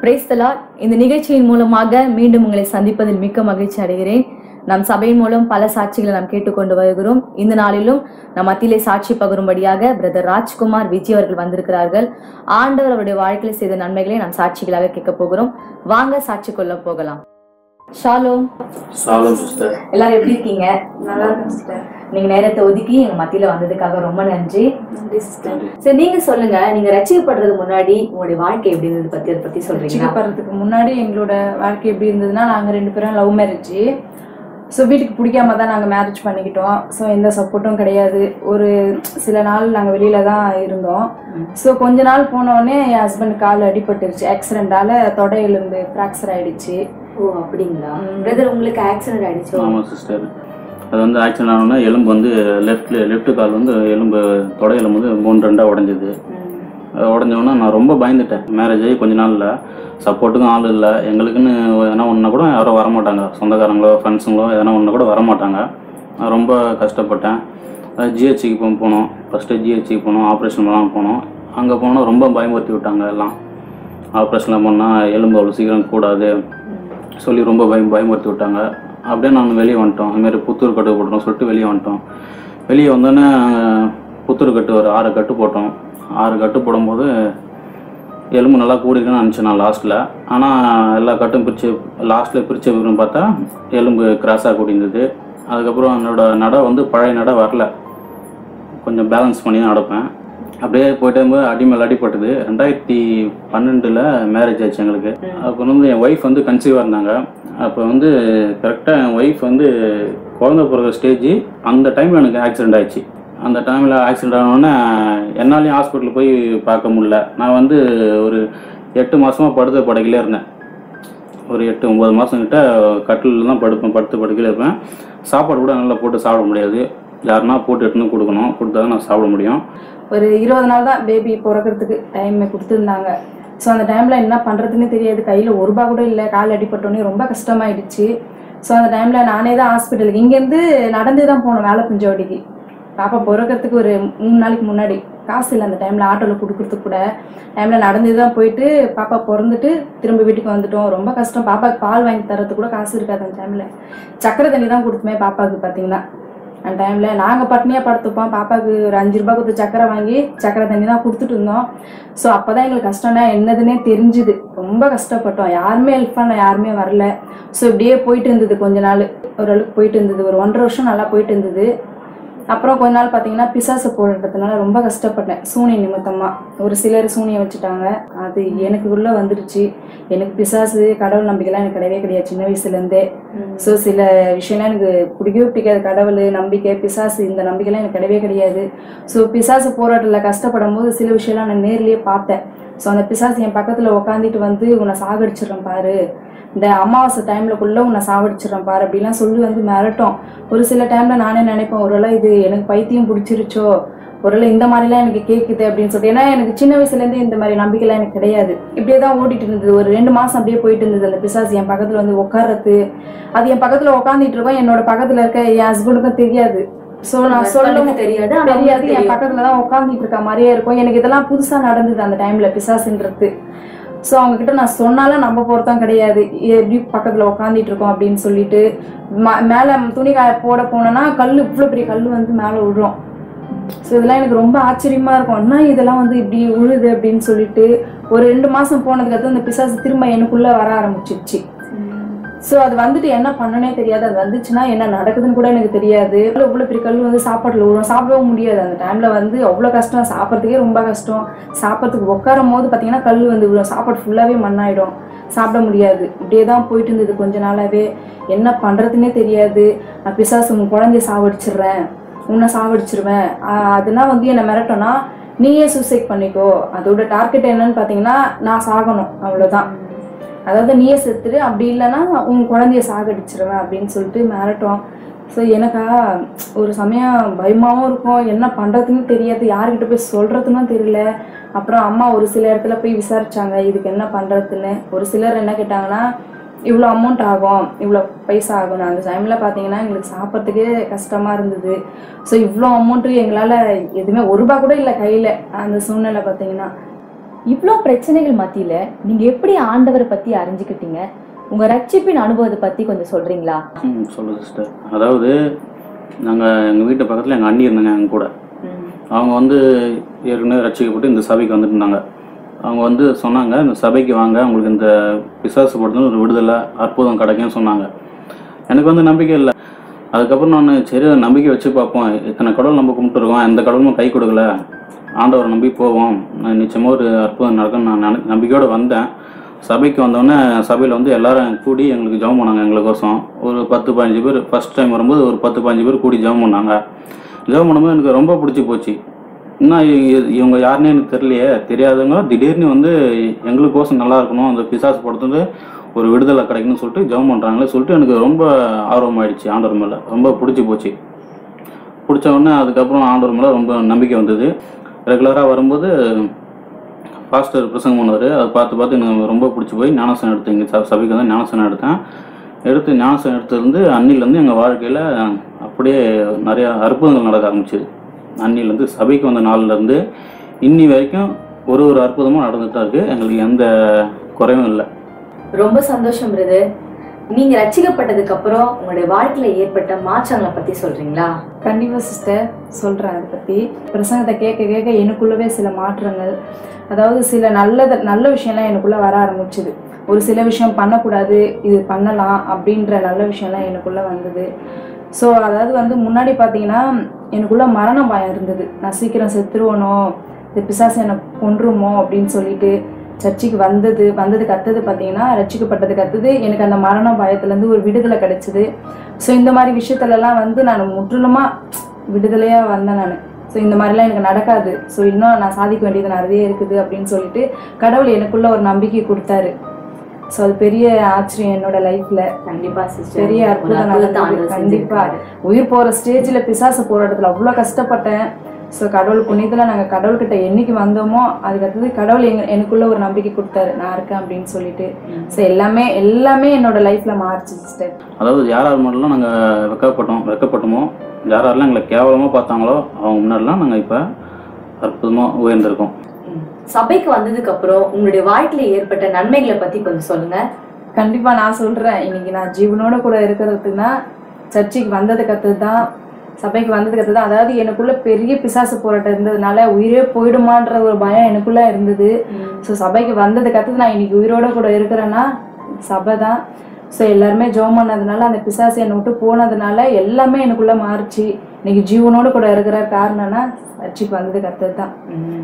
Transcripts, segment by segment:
பிரைஸ்தலா இந்த நிகழ்ச்சியின் மூலமாக மீண்டும் உங்களை சந்திப்பதில் மிக்க மகிழ்ச்சி அடைகிறேன் நம் சபையின் மூலம் பல சாட்சிகளை நாம் கேட்டுக்கொண்டு வருகிறோம் இந்த நாளிலும் நம் மத்தியிலே சாட்சி பகிரும்படியாக பிரதர் ராஜ்குமார் விஜய் அவர்கள் வந்திருக்கிறார்கள் ஆண்டவர் அவருடைய வாழ்க்கையில் செய்த நன்மைகளை நாம் சாட்சிகளாக கேட்க போகிறோம் வாங்க சாட்சி கொள்ள போகலாம் ஷாலோம் சாலம் சிஸ்டர் எல்லாரும் எப்படி இருக்கீங்க நல்லா இருக்கும் சிஸ்டர் நீங்க நேரத்தை ஒதுக்கி எங்க மத்தியில வந்ததுக்காக ரொம்ப நன்றி நன்றி சிஸ்டர் சரி நீங்க சொல்லுங்க நீங்க ரசிக்கப்படுறதுக்கு முன்னாடி உங்களுடைய வாழ்க்கை எப்படி இருந்தது பத்தி அதை பத்தி சொல்றீங்களா ரசிக்கப்படுறதுக்கு முன்னாடி எங்களோட வாழ்க்கை எப்படி இருந்ததுன்னா நாங்கள் ரெண்டு பேரும் லவ் மேரேஜ் ஸோ வீட்டுக்கு பிடிக்காம தான் நாங்கள் மேரேஜ் பண்ணிக்கிட்டோம் ஸோ எந்த சப்போர்ட்டும் கிடையாது ஒரு சில நாள் நாங்கள் வெளியில தான் இருந்தோம் ஸோ கொஞ்ச நாள் போனோடனே என் ஹஸ்பண்ட் கால் அடிபட்டுருச்சு ஆக்சிடென்டால தொடை எலும்பு ஃப்ராக்சர் ஆயிடுச்சு ஓ அப்படிங்களா பிரதர் உங்களுக்கு ஆக்சிடென்ட் ஆயிடுச்சோ ஆமாம் சிஸ்டர் அது வந்து ஆக்சிடென்ட் ஆனோன்னா எலும்பு வந்து லெஃப்ட் லெஃப்ட் கால் வந்து எலும்பு தொடை எலும்பு வந்து மூணு ரெண்டாக உடஞ்சிது உடஞ்சோன்னா நான் ரொம்ப பயந்துட்டேன் மேரேஜ் ஆகி கொஞ்ச நாளில் சப்போர்ட்டுக்கும் ஆள் இல்லை எங்களுக்குன்னு எதனா ஒன்றா கூட யாரும் வரமாட்டாங்க சொந்தக்காரங்களோ ஃப்ரெண்ட்ஸுங்களோ எதனா ஒன்று கூட வரமாட்டாங்க நான் ரொம்ப கஷ்டப்பட்டேன் ஜிஹெச்சுக்கு போ போனோம் ஃபஸ்ட்டு ஜிஹெச்சுக்கு போனோம் ஆப்ரேஷன் பண்ணலாம் போனோம் அங்கே போனால் ரொம்ப பயமுறுத்தி விட்டாங்க எல்லாம் ஆப்ரேஷன்லாம் பண்ணால் எலும்பு அவ்வளோ சீக்கிரம் கூடாது சொல்லி ரொம்ப பயம் பயமுறுத்தி விட்டாங்க அப்படியே நான் வெளியே வந்துட்டோம் அதுமாரி புத்தூர் கட்டு போட்டோம் சொல்லிட்டு வெளியே வந்துட்டோம் வெளியே வந்தோடனே புத்தூர் கட்டு ஒரு ஆறு கட்டு போட்டோம் ஆறு கட்டு போடும்போது எலும்பு நல்லா கூடிருக்குன்னு நினச்சேன் நான் லாஸ்ட்டில் ஆனால் எல்லா கட்டும் பிரித்து லாஸ்ட்டில் பிரித்த விவரம் பார்த்தா எலும்பு கிராஸாக கூடியிருந்தது அதுக்கப்புறம் என்னோட நடை வந்து பழைய நடை வரல கொஞ்சம் பேலன்ஸ் பண்ணி தான் நடப்பேன் அப்படியே போயிட்டே இருக்கும்போது அடி மேலே அடிப்பட்டது ரெண்டாயிரத்தி பன்னெண்டில் மேரேஜ் ஆச்சு எங்களுக்கு அப்போ வந்து என் ஒய்ஃப் வந்து கன்சீவாக இருந்தாங்க அப்போ வந்து கரெக்டாக என் ஒய்ஃப் வந்து குழந்தை பிறகு ஸ்டேஜ் அந்த டைமில் எனக்கு ஆக்சிடென்ட் ஆயிடுச்சு அந்த டைமில் ஆக்சிடென்ட் ஆனோடனே என்னாலையும் ஹாஸ்பிட்டல் போய் பார்க்க முடியல நான் வந்து ஒரு எட்டு மாதமாக படுத்த படுக்கையிலே இருந்தேன் ஒரு எட்டு ஒம்பது மாதம் கிட்ட கட்டிலில் தான் படுப்பேன் படுத்து படுக்கையில் இருப்பேன் சாப்பாடு கூட நல்லா போட்டு சாப்பிட முடியாது யாருன்னா போட்டு எடுத்துன்னு வந்து கொடுக்கணும் கொடுத்தா தான் நான் சாப்பிட முடியும் ஒரு இருபது நாள் தான் பேபி பிறக்கிறதுக்கு டைம் கொடுத்துருந்தாங்க ஸோ அந்த டைமில் என்ன பண்ணுறதுன்னு தெரியாது கையில் ஒரு ரூபா கூட இல்லை கால் அடிபட்டோன்னே ரொம்ப கஷ்டமாயிடுச்சு ஸோ அந்த டைமில் நானே தான் ஹாஸ்பிட்டலுக்கு இங்கேருந்து நடந்து தான் போனோம் வேலை பஞ்சவடிக்கு பாப்பா பிறக்கிறதுக்கு ஒரு மூணு நாளைக்கு முன்னாடி காசு இல்லை அந்த டைமில் ஆட்டோவில் கொடுக்குறதுக்கு கூட டைமில் நடந்து தான் போயிட்டு பாப்பா பிறந்துட்டு திரும்ப வீட்டுக்கு வந்துட்டோம் ரொம்ப கஷ்டம் பாப்பாவுக்கு பால் வாங்கி தரத்துக்கு கூட காசு இருக்காது அந்த டைமில் சக்கரை தண்ணி தான் கொடுத்துமே பாப்பாவுக்கு பார்த்தீங்கன்னா அந்த டைமில் நாங்கள் பட்னியாக படுத்துப்போம் பாப்பாவுக்கு ஒரு அஞ்சு ரூபாய் கொடுத்து சக்கரை வாங்கி சக்கரை தண்ணி தான் கொடுத்துட்டு இருந்தோம் ஸோ அப்போ தான் எங்களுக்கு கஷ்டம்னா என்னதுன்னே தெரிஞ்சுது ரொம்ப கஷ்டப்பட்டோம் யாருமே ஹெல்ப் பண்ண யாருமே வரல ஸோ இப்படியே போயிட்டு இருந்தது கொஞ்ச நாள் ஓரளவுக்கு போயிட்டு இருந்தது ஒரு ஒன்றரை வருஷம் நல்லா போயிட்டு இருந்தது அப்புறம் கொஞ்ச நாள் பார்த்தீங்கன்னா பிசாசு போடுறதுனால ரொம்ப கஷ்டப்பட்டேன் சூனிய நிமித்தமாக ஒரு சிலர் சூனியம் வச்சுட்டாங்க அது எனக்கு உள்ள வந்துருச்சு எனக்கு பிசாசு கடவுள் நம்பிக்கைலாம் எனக்கு கிடையவே கிடையாது சின்ன வயசுலேருந்தே ஸோ சில விஷயம்லாம் எனக்கு பிடிக்கவே பிடிக்காது கடவுள் நம்பிக்கை பிசாசு இந்த நம்பிக்கைலாம் எனக்கு கிடையவே கிடையாது ஸோ பிசாசு போராட்டத்தில் கஷ்டப்படும் போது சில விஷயம்லாம் நான் நேர்லயே பார்த்தேன் ஸோ அந்த பிசாசு என் பக்கத்தில் உட்காந்துட்டு வந்து உன்னை சாகடிச்சிடுறேன் பாரு இந்த அமாவாசை டைம்லக்குள்ள உன்னை சாவடிச்சிடுறேன் பாரு அப்படிலாம் சொல்லி வந்து மிரட்டும் ஒரு சில டைம்ல நானே நினைப்பேன் ஒருவேளை இது எனக்கு பைத்தியம் பிடிச்சிருச்சோ ஒருவேளை இந்த மாதிரிலாம் எனக்கு கேட்குது அப்படின்னு சொல்லிட்டு ஏன்னா எனக்கு சின்ன வயசுலேருந்தே இந்த மாதிரி நம்பிக்கைலாம் எனக்கு கிடையாது இப்படியே தான் ஓடிட்டு இருந்தது ஒரு ரெண்டு மாசம் அப்படியே போயிட்டு இருந்தது அந்த பிசாசு என் பக்கத்துல வந்து உட்கார்றது அது என் பக்கத்துல உட்காந்துட்டு இருக்கோம் என்னோட பக்கத்துல இருக்க என் ஹஸ்பண்டுக்கும் தெரியாது ஸோ நான் சொல்லவும் தெரியாது ஆனா தெரியாது அவங்களுக்கு என் தெரியும். பக்கத்துல தான் உட்காந்துட்டு இருக்க மாதிரியே இருக்கும் எனக்கு இதெல்லாம் புதுசா நடந்தது அந்த டைம்ல பிசாசுன்றது ஸோ அவங்க கிட்ட நான் சொன்னாலும் நம்ப போறதும் கிடையாது எப்படி பக்கத்துல உட்காந்துட்டு இருக்கோம் அப்படின்னு சொல்லிட்டு ம- மேல துணி காய போட போனோம்னா கல் இவ்வளோ பெரிய கல் வந்து மேல விழுறோம் ஸோ இதெல்லாம் எனக்கு ரொம்ப ஆச்சரியமா இருக்கும் என்ன இதெல்லாம் வந்து இப்படி உழுது அப்படின்னு சொல்லிட்டு ஒரு ரெண்டு மாசம் போனதுக்கு அடுத்து அந்த பிசாசு திரும்ப எனக்குள்ள வர ஆரம்பிச்சிருச்சு ஸோ அது வந்துட்டு என்ன பண்ணனே தெரியாது அது வந்துச்சுன்னா என்ன நடக்குதுன்னு கூட எனக்கு தெரியாது இவ்வளோ பெரிய கல் வந்து சாப்பாட்டில் விழும் சாப்பிடவும் முடியாது அந்த டைமில் வந்து அவ்வளோ கஷ்டம் சாப்பிட்றதுக்கே ரொம்ப கஷ்டம் சாப்பிட்றதுக்கு உட்காரும் போது பார்த்தீங்கன்னா கல் வந்து விழும் சாப்பாடு ஃபுல்லாகவே மண்ணாயிடும் சாப்பிட முடியாது இப்படியே தான் போயிட்டு இருந்தது கொஞ்ச நாளாவே என்ன பண்ணுறதுனே தெரியாது நான் பிசாசு உன் குழந்தைய சாவடிச்சிடுறேன் உன்னை சாவடிச்சிருவேன் ஆஹ் அதுனா வந்து என்னை மிரட்டோன்னா நீயே சூசைட் பண்ணிக்கோ அதோட டார்கெட் என்னன்னு பார்த்தீங்கன்னா நான் சாகணும் அவ்வளோதான் அதாவது நீயே செத்துரு அப்படி இல்லைன்னா உன் குழந்தைய சாகடிச்சிருவேன் அப்படின்னு சொல்லிட்டு மிரட்டும் ஸோ எனக்கா ஒரு சமயம் பயமாகவும் இருக்கும் என்ன பண்ணுறதுன்னு தெரியாது யார்கிட்ட போய் சொல்கிறதுன்னு தெரியல அப்புறம் அம்மா ஒரு சில இடத்துல போய் விசாரிச்சாங்க இதுக்கு என்ன பண்ணுறதுன்னு ஒரு சிலர் என்ன கேட்டாங்கன்னா இவ்வளோ அமௌண்ட் ஆகும் இவ்வளோ பைசா ஆகும் அந்த டைமில் பார்த்தீங்கன்னா எங்களுக்கு சாப்பிட்றதுக்கே கஷ்டமாக இருந்தது ஸோ இவ்வளோ அமௌண்ட்டு எங்களால் எதுவுமே ஒரு ரூபா கூட இல்லை கையில் அந்த சூழ்நிலை பார்த்தீங்கன்னா இவ்வளோ பிரச்சனைகள் மத்தியில நீங்க எப்படி ஆண்டவரை பத்தி அறிஞ்சுக்கிட்டீங்க உங்க ரட்சிப்பின் அனுபவத்தை பத்தி கொஞ்சம் சொல்றீங்களா ம் சொல்லுது சிஸ்டர் அதாவது நாங்கள் எங்கள் வீட்டு பக்கத்தில் எங்கள் அண்ணி இருந்தாங்க எங்கள் கூட அவங்க வந்து ஏற்கனவே ரட்சிக்கப்பட்டு இந்த சபைக்கு வந்துட்டு இருந்தாங்க அவங்க வந்து சொன்னாங்க இந்த சபைக்கு வாங்க உங்களுக்கு இந்த பிசாசு படுத்துன்னு ஒரு விடுதலை அற்புதம் கிடைக்கும்னு சொன்னாங்க எனக்கு வந்து நம்பிக்கை இல்லை அதுக்கப்புறம் நான் சரி அதை நம்பிக்கை வச்சு பார்ப்போம் இத்தனை கடவுள் நம்ம கும்பிட்டுருக்கோம் எந்த கடவுளும் கை கொடுக்கல ஆண்டவரை நம்பி போவோம் நான் நிச்சயமாக ஒரு அற்புதம் நடக்கும் நான் நன- நம்பிக்கையோடு வந்தேன் சபைக்கு வந்தோடனே சபையில் வந்து எல்லாரும் கூடி எங்களுக்கு ஜெபம் பண்ணாங்க எங்களுக்கோசம் ஒரு பத்து பதினஞ்சு பேர் ஃபர்ஸ்ட் டைம் வரும்போது ஒரு பத்து பதினஞ்சு பேர் கூடி ஜெபம் பண்ணாங்க ஜெபம் பண்ணும்போது எனக்கு ரொம்ப பிடிச்சி போச்சு இன்னும் இ- இவங்க யாருன்னே எனக்கு தெரியலையே தெரியாதவங்க திடீர்னு வந்து எங்களுக்கோசம் நல்லா இருக்கணும் அந்த பிசாசு படுத்துட்டு ஒரு விடுதலை கிடைக்குன்னு சொல்லிட்டு ஜெபம் பண்ணுறாங்களே சொல்லிட்டு எனக்கு ரொம்ப ஆர்வமாயிடுச்சு ஆண்டவர் மேலே ரொம்ப பிடிச்சி போச்சு பிடிச்ச உடனே அதுக்கப்புறம் ஆண்டவர் மேலே ரொம்ப நம்பிக்கை வந்தது ரெகுலராக வரும்போது பாஸ்டர் பிரசங்கம் பண்ணுவார் அதை பார்த்து பார்த்து எனக்கு ரொம்ப பிடிச்சி போய் ஞானசனம் எடுத்தேன் இங்கே ச- சபைக்கு வந்து ஞானசனம் எடுத்தேன் எடுத்து ஞானசனம் எடுத்ததுலேருந்து அன்னிலேருந்து எங்கள் வாழ்க்கையில் அப்படியே நிறையா அற்புதங்கள் நடக்க ஆரம்பிச்சுது அன்னிலேருந்து சபைக்கு வந்த நாள்லேருந்து இன்னி வரைக்கும் ஒரு ஒரு அற்புதமும் நடந்துட்டு தான் இருக்குது எங்களுக்கு எந்த குறையும் இல்லை ரொம்ப சந்தோஷம் பிரதர் நீங்க ரட்சிக்கப்பட்டதுக்கு அப்புறம் உங்களுடைய வாழ்க்கையில ஏற்பட்ட மாற்றங்களை பத்தி சொல்றீங்களா கண்டிப்பா சிஸ்டர் சொல்றேன் அதை பத்தி பிரசங்கத்தை கேட்க கேட்க எனக்குள்ளவே சில மாற்றங்கள் அதாவது சில நல்லத நல்ல விஷயம்லாம் எனக்குள்ள வர ஆரம்பிச்சுது ஒரு சில விஷயம் பண்ணக்கூடாது இது பண்ணலாம் அப்படின்ற நல்ல விஷயம்லாம் எனக்குள்ள வந்தது ஸோ அதாவது வந்து முன்னாடி பார்த்தீங்கன்னா எனக்குள்ள மரண பயம் இருந்தது நான் சீக்கிரம் செத்துருவனோ இந்த பிசாசு என்னை கொன்றுமோ அப்படின்னு சொல்லிட்டு சர்ச்சுக்கு வந்தது வந்தது கத்தது பார்த்தீங்கன்னா ரட்சிக்கப்பட்டது கத்தது எனக்கு அந்த மரண பயத்துலேருந்து ஒரு விடுதலை கிடைச்சிது ஸோ இந்த மாதிரி விஷயத்துலலாம் வந்து நான் முற்றிலுமாக விடுதலையாக வந்தேன் நான் ஸோ இந்த மாதிரிலாம் எனக்கு நடக்காது ஸோ இன்னும் நான் சாதிக்க வேண்டியது நிறைய இருக்குது அப்படின்னு சொல்லிட்டு கடவுள் எனக்குள்ள ஒரு நம்பிக்கை கொடுத்தாரு ஸோ அது பெரிய ஆச்சரியம் என்னோட லைஃப்ல கண்டிப்பா சிஸ்டர் பெரிய அற்புதம் நடந்தது. கண்டிப்பா. உயிர் போற ஸ்டேஜ்ல பிசாசு போராட்டத்துல அவ்வளோ கஷ்டப்பட்டேன் ஸோ கடவுள் புனிதல நாங்கள் கடவுள்கிட்ட என்னைக்கு வந்தோமோ அதுக்கு அடுத்தது கடவுள் எங்க எனக்குள்ள ஒரு நம்பிக்கை கொடுத்தாரு நான் இருக்கேன் அப்படின்னு சொல்லிட்டு ஸோ எல்லாமே எல்லாமே என்னோட லைஃப்ல மாறிச்சு சிஸ்டர் அதாவது யார் யார் முன்னாடிலாம் நாங்கள் வெக்கப்பட்டோம் வெக்கப்பட்டோமோ யார் யாரெல்லாம் எங்களை கேவலமாக பார்த்தாங்களோ அவங்க முன்னாடிலாம் நாங்கள் இப்போ அற்புதமாக உயர்ந்திருக்கோம் சபைக்கு வந்ததுக்கு அப்புறம் உங்களுடைய வாழ்க்கையில ஏற்பட்ட நன்மைகளை பத்தி கொஞ்சம் சொல்லுங்க கண்டிப்பா நான் சொல்றேன் இன்னைக்கு நான் ஜீவனோட கூட இருக்கிறதுக்குன்னா சர்ச்சுக்கு வந்தது கத்து தான் சபைக்கு வந்தது கத்து தான் அதாவது எனக்குள்ள பெரிய பிசாசு போராட்டம் இருந்ததுனால உயிரே போயிடுமான்ற ஒரு பயம் எனக்குள்ள இருந்தது ஸோ சபைக்கு வந்தது கத்து நான் இன்னைக்கு உயிரோட கூட இருக்கிறேன்னா சபை தான் ஸோ எல்லாருமே ஜோம் பண்ணதுனால அந்த பிசாசு என்னை விட்டு போனதுனால எல்லாமே எனக்குள்ள மாறுச்சு இன்னைக்கு ஜீவனோட கூட இருக்கிற காரணம்னா சர்ச்சுக்கு வந்தது கத்தது தான்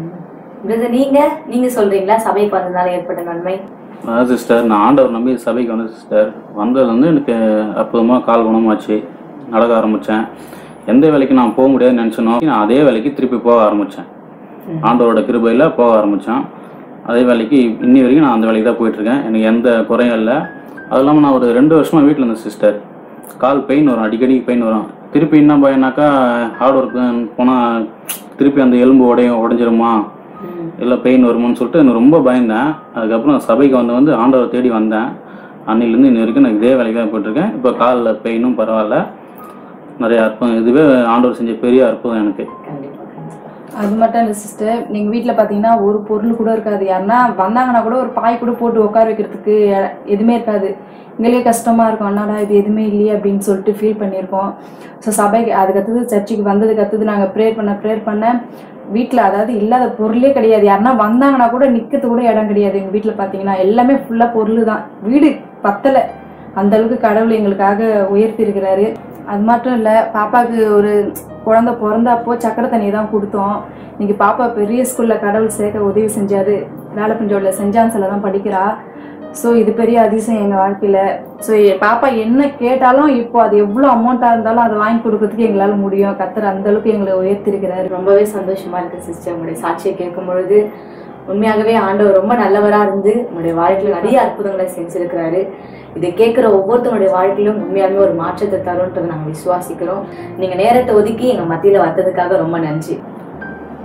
பிரதர் நீங்க நீங்க சொல்றீங்களா சபைக்கு வந்ததுனால ஏற்பட்ட நன்மை அதாவது சிஸ்டர் நான் ஆண்டவர் நம்பி சபைக்கு வந்தேன் சிஸ்டர் வந்தது வந்து எனக்கு அற்புதமாக கால் குணமாச்சு நடக்க ஆரம்பித்தேன் எந்த வேலைக்கு நான் போக முடியாதுன்னு நினச்சனோ நான் அதே வேலைக்கு திருப்பி போக ஆரம்பித்தேன் ஆண்டவரோட கிருபையில் போக ஆரம்பித்தேன் அதே வேலைக்கு இன்னி வரைக்கும் நான் அந்த வேலைக்கு தான் போயிட்டுருக்கேன் எனக்கு எந்த குறையும் இல்லை அது இல்லாமல் நான் ஒரு ரெண்டு வருஷமாக வீட்டில் இருந்தேன் சிஸ்டர் கால் பெயின் வரும் அடிக்கடி பெயின் வரும் திருப்பி என்ன பயனாக்கா ஹார்ட் ஒர்க்கு போனால் திருப்பி அந்த எலும்பு உடையும் உடஞ்சிருமா இல்லை பெயின் வருமான்னு சொல்லிட்டு எனக்கு ரொம்ப பயந்தேன் அதுக்கப்புறம் சபைக்கு வந்து வந்து ஆண்டவரை தேடி வந்தேன் அன்னையிலேருந்து இன்னி வரைக்கும் நான் இதே வேலைக்கு தான் போயிட்டுருக்கேன் இப்போ காலில் பெயினும் பரவாயில்ல நிறைய அற்புதம் இதுவே ஆண்டவர் செஞ்ச பெரிய அற்புதம் எனக்கு கண்டிப்பா கண்டிப்பா அது மட்டும் இல்லை சிஸ்டர் நீங்கள் வீட்டில் பார்த்தீங்கன்னா ஒரு பொருள் கூட இருக்காது யாருன்னா வந்தாங்கன்னா கூட ஒரு பாய் கூட போட்டு உட்கார வைக்கிறதுக்கு எ- எதுவுமே இருக்காது எங்களுக்கே கஷ்டமாக இருக்கும் அண்ணாடா இது எதுவுமே இல்லையே அப்படின்னு சொல்லிட்டு ஃபீல் பண்ணியிருக்கோம் ஸோ சபைக்கு அதுக்கு அடுத்தது சர்ச்சுக்கு வந்ததுக்கு அடுத்தது நாங்கள் ப்ரேயர் பண்ண ப்ரேயர் பண்ண வீட்டில் அதாவது இல்லாத பொருளே கிடையாது யாருன்னா வந்தாங்கன்னா கூட நிற்கிறது கூட இடம் கிடையாது எங்கள் வீட்டில் பார்த்தீங்கன்னா எல்லாமே ஃபுல்லாக பொருள் தான் வீடு பத்தலை அந்த அளவுக்கு கடவுள் எங்களுக்காக உயர்த்தி இருக்கிறாரு அது மட்டும் இல்லை பாப்பாவுக்கு ஒரு குழந்தை பிறந்தப்போ சக்கரை தண்ணி தான் கொடுத்தோம் இன்னைக்கு பாப்பா பெரிய ஸ்கூலில் கடவுள் சேர்க்க உதவி செஞ்சாரு வேலைப்பஞ்சோட சென்ட் ஜான்ஸில் தான் படிக்கிறா ஸோ இது பெரிய அதிசயம் எங்கள் வாழ்க்கையில் ஸோ பாப்பா என்ன கேட்டாலும் இப்போ அது எவ்வளோ அமௌண்ட்டாக இருந்தாலும் அதை வாங்கி கொடுக்கறதுக்கு எங்களால் முடியும் கத்தர் அந்த அளவுக்கு எங்களை உயர்த்திருக்கிறாரு ரொம்பவே சந்தோஷமா இருக்கு சிஸ்டர் உங்களுடைய சாட்சியை கேட்கும் பொழுது உண்மையாகவே ஆண்டவர் ரொம்ப நல்லவரா இருந்து உங்களுடைய வாழ்க்கையில நிறைய அற்புதங்களை செஞ்சிருக்கிறாரு இதை கேட்கிற ஒவ்வொருத்தருடைய வாழ்க்கையிலும் உண்மையாலுமே ஒரு மாற்றத்தை தரும்ன்றதை நாங்கள் விசுவாசிக்கிறோம் நீங்க நேரத்தை ஒதுக்கி எங்க மத்தியில வந்ததுக்காக ரொம்ப நன்றி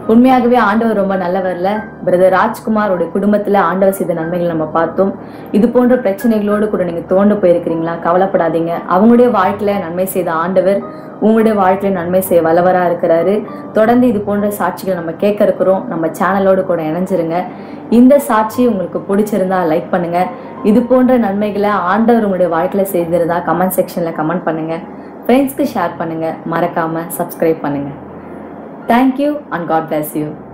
உண்மையாகவே ஆண்டவர் ரொம்ப நல்லவர்ல பிரதர் ராஜ்குமாரோட குடும்பத்துல ஆண்டவர் செய்த நன்மைகள் நம்ம பார்த்தோம் இது போன்ற பிரச்சனைகளோடு கூட நீங்க தோண்டு போயிருக்கிறீங்களா கவலைப்படாதீங்க அவங்களுடைய வாழ்க்கையில நன்மை செய்த ஆண்டவர் உங்களுடைய வாழ்க்கையில நன்மை செய்ய வல்லவரா இருக்கிறாரு தொடர்ந்து இது போன்ற சாட்சிகள் நம்ம கேட்க இருக்கிறோம் நம்ம சேனலோடு கூட இணைஞ்சிருங்க இந்த சாட்சி உங்களுக்கு பிடிச்சிருந்தா லைக் பண்ணுங்க இது போன்ற நன்மைகளை ஆண்டவர் உங்களுடைய வாழ்க்கையில செய்திருந்தா கமெண்ட் செக்ஷன்ல கமெண்ட் பண்ணுங்க ஃப்ரெண்ட்ஸ்க்கு ஷேர் பண்ணுங்க மறக்காம சப்ஸ்கிரைப் பண்ணுங்க thank you and god bless you